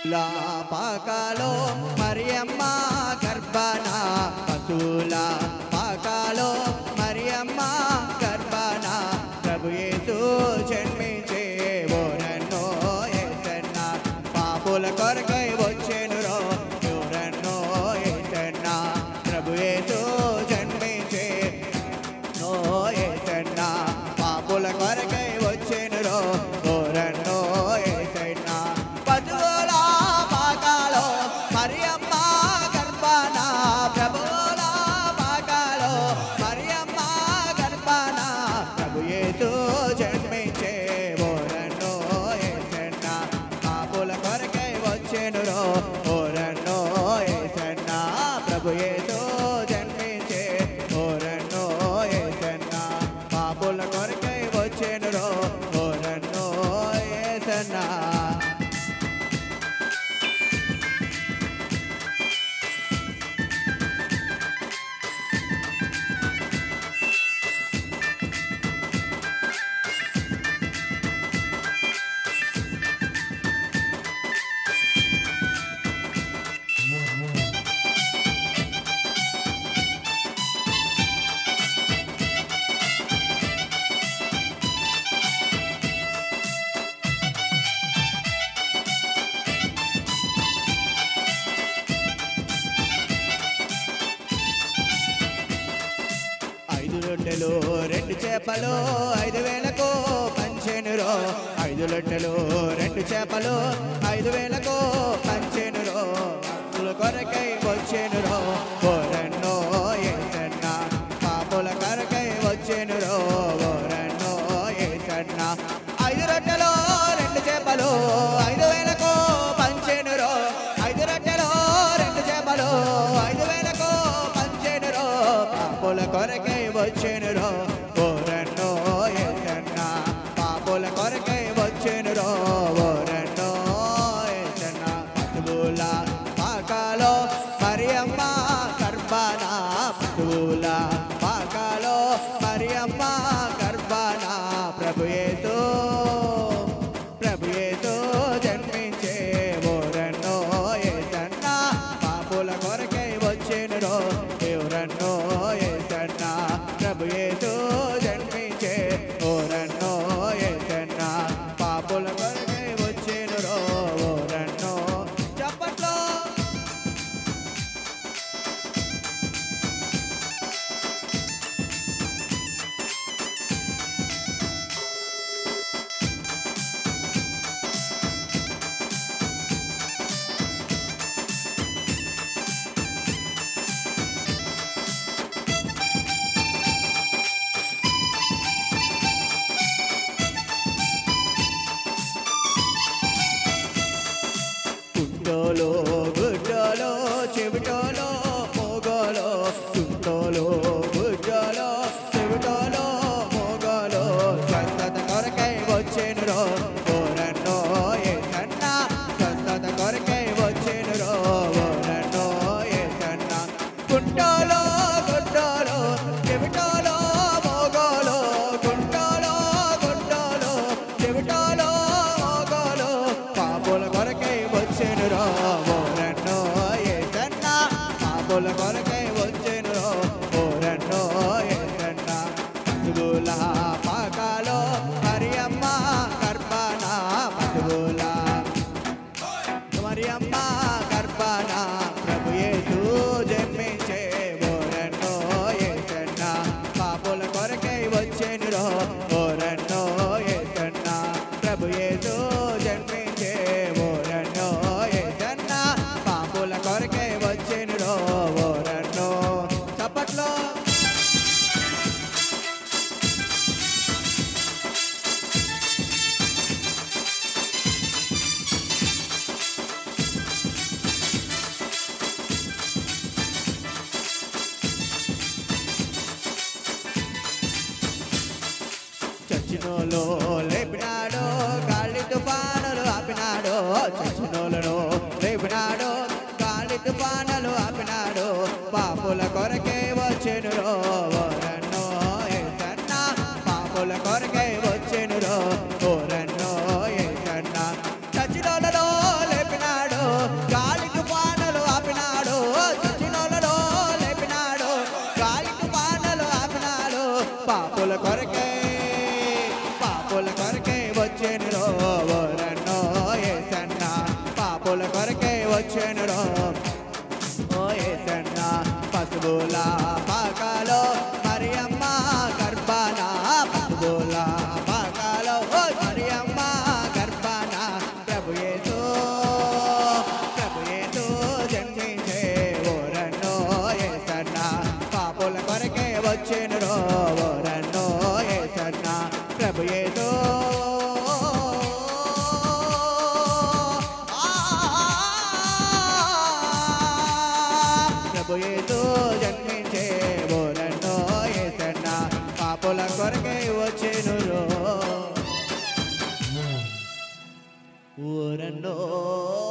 పాకాలో మరియమ్మ గర్భన పశువుల పాకాలో మరియమ్మ గర్భన ప్రభు యేసు జన్మించే ఓరన్నో ఏసన్న పాపుల కొరకై వచ్చెను రో ఎవరన్నో ఏసన్న ప్రభు యేసు జన్మించే నో ఏసన్న పాపుల కొరకై వచ్చెను రో ఓరన్నో ఏసన్న పశువుల పాకాలో మరియమ్మ గర్భన ప్రభువుల పాకాలో మరియమ్మ గర్భన ప్రభు యేసు జన్మించే ఓరన్నో ఏసన్న పాపుల కొరకై వచ్చెను రో ఓరన్నో ఏసన్న ప్రభు యేసు జన్మించే ఓరన్నో ఏసన్న పాపుల కొరకై వచ్చెను రో ఓరన్నో ఏసన్న ఐదు రొట్టెలు రెండు చేపలు ఐదు వేలకు పంచెనురో ఐదు రొట్టెలు రెండు చేపలు ఐదు వేలకు పంచెనురో భక్తుల కొరకై వచ్చెనురో ఓరన్నో ఏసన్న పాపుల కొరకై వచ్చెనురో ఓరన్నో ఏసన్న ఐదు రొట్టెలు రెండు చేపలు ఐదు వేలకు పంచెనురో ఐదు రొట్టెలు రెండు చేపలు ఐదు వేలకు పంచెనురో పాపుల కొరకై వచ్చెనురో ఓరన్నో ఏసన్న పాపుల కొరకై వచ్చెనురో ఓరన్నో ఏసన్న పశువుల పాకాలో మరియమ్మ గర్భన పశువుల పాకాలో మరియమ్మ గర్భన ప్రభు యేసు ప్రభు యేసు జన్మించే ఓరన్నో ఏసన్న పాపుల కొరకై వచ్చెనురో ఎవరన్నో ఏసన్న ప్రభు యేసు జన్మించే ఓరన్నో ఏసన్న పాపుల కొరకై వచ్చెనురో ఓరన్నో చప్పట్లో కుంటోలో గుడ్డోలో చెవిటోలో మోగోలో కుంటోలో గుడ్డోలో చెవిటోలో మోగోలో స్వస్థత కొరకై వచ్చేనురో ఓరన్నో ఏసన్న స్వస్థత కొరకై వచ్చేనురో ఓరన్నో ఏసన్న కుంటోలో గుడ్డోలో చెవిటోలో మోగోలో కుంటోలో గుడ్డోలో చెవిటోలో మోగోలో పాపుల కొరకై వచ్చెనురో ఓరన్నో ఏసన్న పాపుల కొరకై వచ్చెనురో ఓరన్నో ఏసన్న పశువుల పాకాలో మరియమ్మ గర్భన పశువుల మరియమ్మ గర్భన ప్రభు యేసు జన్మించే ఓరన్నో ఏసన్న పాపుల కొరకై వచ్చెనురో ఓరన్నో ఏసన్న ప్రభు యేసు జన్మించే ఓరన్నో ఏసన్న పాపుల కొరకై వచ్చెనురో ఓరన్నో చప్పట్లో చచ్చినోలో లేపినాడో గాలి తుఫానులు ఆపినాడో చచ్చినోలను లేపినాడో గాలి తుఫానులు ఆపినాడో పాపుల కొరకే వచ్చెనురో ఓరన్నో ఏసన్న పాపుల కొరకే వచ్చెనురో ఓరన్నో ఏసన్న చచ్చినోలలో లేపినాడో వచ్చాను రో ఓ ఏసన్న పసుబుల పాకాలో మరియమ్మ గర్భాన పసుబుల పాకాలో ఓ మరియమ్మ గర్భాన ప్రభు యేసు ప్రభు యేసు జన్మించే ఓరన్నో ఏసన్న పాపుల కొరకే వచ్చెను రో ఓరన్నో ఏసన్న ప్రభు యేసు ప్రభు యేసు జన్మించే ఓరన్నో ఏసన్న పాపుల కొరకే వచ్చెను రో ఊరన్నో